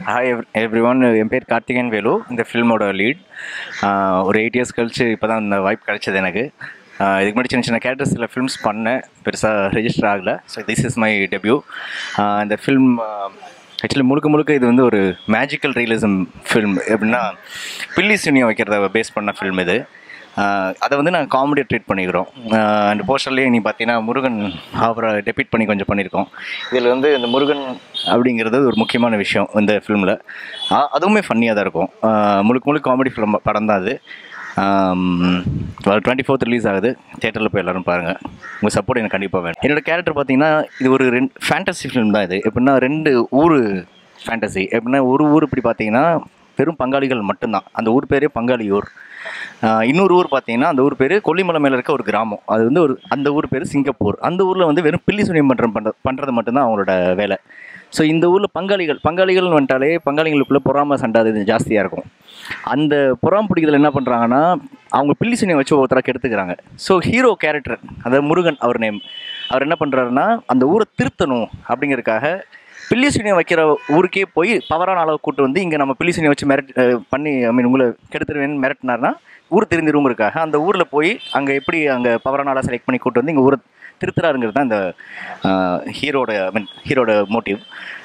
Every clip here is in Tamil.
ஹாய் எவ்ரி ஒன் என் பேர் கார்த்திகேயன் வேலு இந்த ஃபில்மோட லீட் ஒரு எயிட் இயர்ஸ் கழிச்சு இப்போ தான் இந்த வாய்ப்பு கிடைச்சது எனக்கு ஆஹ் இதுக்கு முன்னாடி சின்ன சின்ன கேரக்டர்ஸ் சில ஃபில்ம்ஸ் பண்ணேன் பெருசாக ரெஜிஸ்டர் ஆகலை so this is my debut இந்த ஃபில்ம் ஆக்சுவலி முழுக்க முழுக்க இது வந்து ஒரு மேஜிக்கல் ரியலிசம் ஃபில்ம் எப்படின்னா பில்லி சூனியம் வைக்கிறத பேஸ் பண்ண ஃபில்ம் இது ஆஹ் அதை வந்து நாங்கள் காமெடியாக ட்ரீட் பண்ணிக்கிறோம் அண்ட் போஸ்டர்லேயே நீ பார்த்தீங்கன்னா முருகன் அவரை டெபிட் பண்ணி கொஞ்சம் பண்ணியிருக்கோம் இதில் வந்து இந்த முருகன் அப்படிங்கிறது ஒரு முக்கியமான விஷயம் இந்த ஃபிலிமில் அதுவுமே ஃபன்னியாக தான் இருக்கும் ஆஹ் முழுக்க முழுக்க காமெடி ஃபிலிம் படம் தான் அது டுவெண்ட்டி ஃபோர்த் ரிலீஸ் ஆகுது தேட்டரில் போய் எல்லோரும் பாருங்கள் உங்கள் சப்போர்ட் எனக்கு கண்டிப்பாக வேணும் என்னோட கேரக்டர் பார்த்தீங்கன்னா இது ஒரு ரெண்டு ஃபேண்டசி ஃபிலிம் தான் இது எப்படின்னா ரெண்டு ஊர் ஃபேண்டசி எப்படின்னா ஒரு ஊர் இப்படி பார்த்தீங்கன்னா பெரும் பங்காளிகள் மட்டும்தான் அந்த ஊர் பேரே பங்காளி ஊர் ஆஹ் இன்னொரு ஊர் பார்த்தீங்கன்னா அந்த ஊர் பேர் கொல்லிமலை மேலே இருக்க ஒரு கிராமம் அது வந்து ஒரு அந்த ஊர் பேர் சிங்கப்பூர் அந்த ஊரில் வந்து வெறும் பில்லி சுனியம் பண்ணுற பண்ணுற பண்ணுறது மட்டும்தான் அவங்களோட வேலை ஸோ இந்த ஊரில் பங்காளிகள் பங்காளிகள்னு வந்துட்டாலே பங்காளிகளுக்குள்ளே பொறாம சண்டை அது இது ஜாஸ்தியாக இருக்கும் அந்த பொறாம பிடிக்கிறதுல என்ன பண்ணுறாங்கன்னா அவங்க பில்லி சுனியம் வச்சு ஒருத்தராக கெடுத்துக்கிறாங்க ஸோ ஹீரோ கேரக்டர் அதாவது முருகன் அவர் நேம் அவர் என்ன பண்ணுறாருன்னா அந்த ஊரை திருத்தணும் அப்படிங்கிறதுக்காக பில்லி சூனியம் வைக்கிற ஊருக்கே போய் பவரான அளவு கூட்டு வந்து இங்கே நம்ம பில்லி சூனியம் வச்சு மிரட் அஹ் பண்ணி ஐ மீன் உங்களை கெடுத்துருவேன்னு மிரட்டினார்னா ஊர் திருந்திருவங்கிறதுக்காக அந்த ஊரில் போய் அங்கே எப்படி அங்கே பவரான ஆளாக செலக்ட் பண்ணி கூட்டு வந்து இங்கே ஊரை திருத்துறாருங்கிறது தான் இந்த ஹீரோட ஐ மீன் ஹீரோட மோட்டிவ்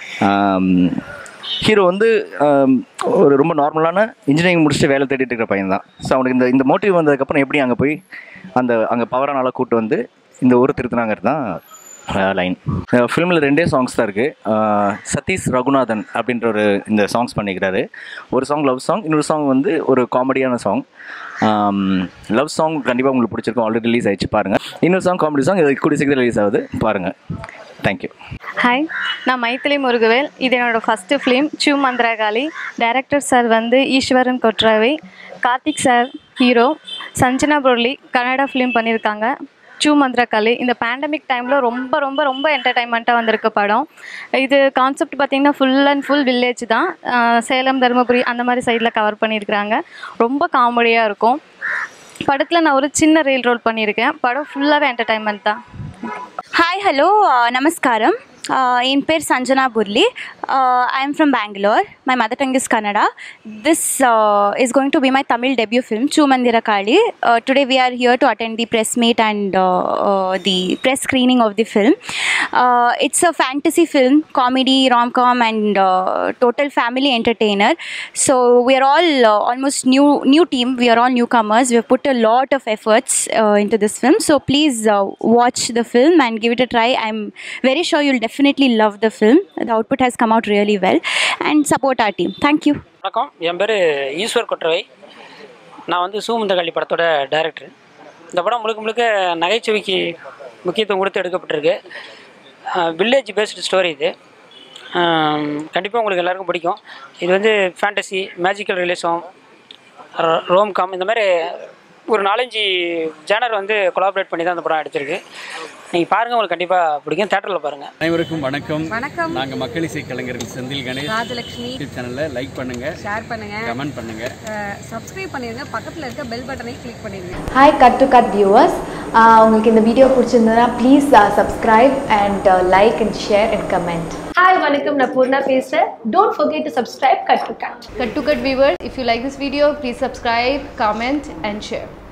ஹீரோ வந்து ஆம், ஒரு ரொம்ப நார்மலான இன்ஜினியரிங் முடிச்சுட்டு வேலை தேடிட்டு இருக்கிற பையன் தான் ஸோ அவனுக்கு இந்த இந்த மோட்டிவ் வந்ததுக்கப்புறம் எப்படி அங்கே போய் அந்த அங்கே பவரான ஆளாக கூட்டு வந்து இந்த ஊரை திருத்தினாங்கிறது தான் லைன் ஃபிலிமில் ரெண்டே சாங்ஸ் தான் இருக்குது சதீஷ் ரகுநாதன் அப்படின்ற ஒரு இந்த சாங்ஸ் பண்ணிக்கிறாரு ஒரு சாங் லவ் சாங் இன்னொரு சாங் வந்து ஒரு காமெடியான சாங் லவ் சாங் கண்டிப்பாக உங்களுக்கு பிடிச்சிருக்கும் ஆல்ரெடி ரிலீஸ் ஆயிடுச்சு பாருங்கள் இன்னொரு சாங் காமெடி சாங் இது கூடிய சீக்கிரம் ரிலீஸ் ஆகுது பாருங்கள் தேங்க்யூ ஹாய் நான் மைத்திலி முருகவேல் இது என்னோடய ஃபஸ்ட்டு ஃபிலிம் சூ மந்திரகாளி டைரக்டர் சார் வந்து ஈஸ்வரன் கொட்ராவை Karthik sir hero Sanjana Murali Kannada film பண்ணியிருக்காங்க சூ மந்திரகாளி இந்த பேண்டமிக் டைமில் ரொம்ப ரொம்ப ரொம்ப என்டர்டைன்மெண்ட்டாக வந்திருக்க படம் இது கான்செப்ட் பார்த்திங்கன்னா ஃபுல் அண்ட் ஃபுல் வில்லேஜ் தான் ஆஹ் சேலம் தருமபுரி அந்த மாதிரி சைடில் கவர் பண்ணியிருக்கிறாங்க ரொம்ப காமெடியாக இருக்கும் படத்தில் நான் ஒரு சின்ன ரீல் ரோல் பண்ணியிருக்கேன் படம் ஃபுல்லாகவே என்டர்டைன்மெண்ட் தான் హాయ్ హలో నమస్కారం ఎన్ పేరు Sanjana Burli I'm from Bengaluru my mother tongue is Kannada this is going to be my Tamil debut film Choo Mandrakali today we are here to attend the press meet and the press screening of the film it's a fantasy film comedy rom com and total family entertainer so we are all uh, almost new new team we are all newcomers we have put a lot of efforts uh, into this film so please uh, watch the film and give it a try i'm very sure you'll definitely love the film the output has come out really well and support our team thank you வணக்கம் என் பேர் ஈஸ்வர் கொற்றவை நான் வந்து சூமுந்தகாளி படத்தோட டைரக்டர் இந்த படம் முழுக்க முழுக்க நகைச்சுவைக்கு முக்கியத்துவம் கொடுத்து எடுக்கப்பட்டிருக்கு வில்லேஜ் பேஸ்டு ஸ்டோரி இது கண்டிப்பாக உங்களுக்கு எல்லாருக்கும் பிடிக்கும் இது வந்து fantasy magical relation rom com இந்த மாதிரி ஒரு நாலஞ்சு ஜேனர் வந்து கொலாபரேட் பண்ணி தான் அந்த படம் எடுத்திருக்கு நீங்கள் பாருங்கள் உங்களுக்கு கண்டிப்பாக பிடிக்கும் தேட்டரில் பாருங்கள் அனைவருக்கும் வணக்கம் வணக்கம். நாங்க மக்கள் இசை கலைஞர்கள் செந்தில் கணேஷ் ராஜலக்ஷ்மி யூடியூப் சேனல்ல லைக் பண்ணுங்க ஷேர் பண்ணுங்க கமெண்ட் பண்ணுங்க சப்ஸ்கிரைப் பண்ணிருங்க பக்கத்துல இருக்க பெல் பட்டனை கிளிக் பண்ணிருங்க hi cut to cut viewers உங்களுக்கு இந்த வீடியோ பிடிச்சிருந்ததுன்னா please subscribe and like and share and comment hi வணக்கம் நான் பூர்ணா பேசுகிறேன் don't forget to subscribe cut to cut Cut to Cut viewers, if you like this video, please subscribe, comment and share.